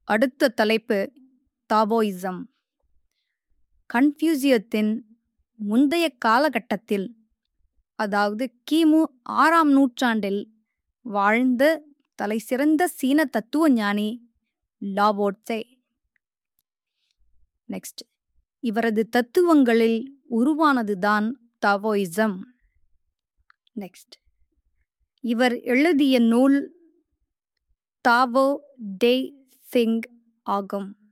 அடுத்த தலைப்பு தாவோயிசம் கன்ஃபியூசியத்தின் முந்தைய காலகட்டத்தில் அதாவது கிமு ஆறாம் நூற்றாண்டில் வாழ்ந்த தலைசிறந்த சீன தத்துவ ஞானி லாவோட்சே நெக்ஸ்ட் இவரது தத்துவங்களில் உருவானதுதான் தாவோயிசம் நெக்ஸ்ட் இவர் எழுதிய நூல் தாவோ டே சிங் ஆகும்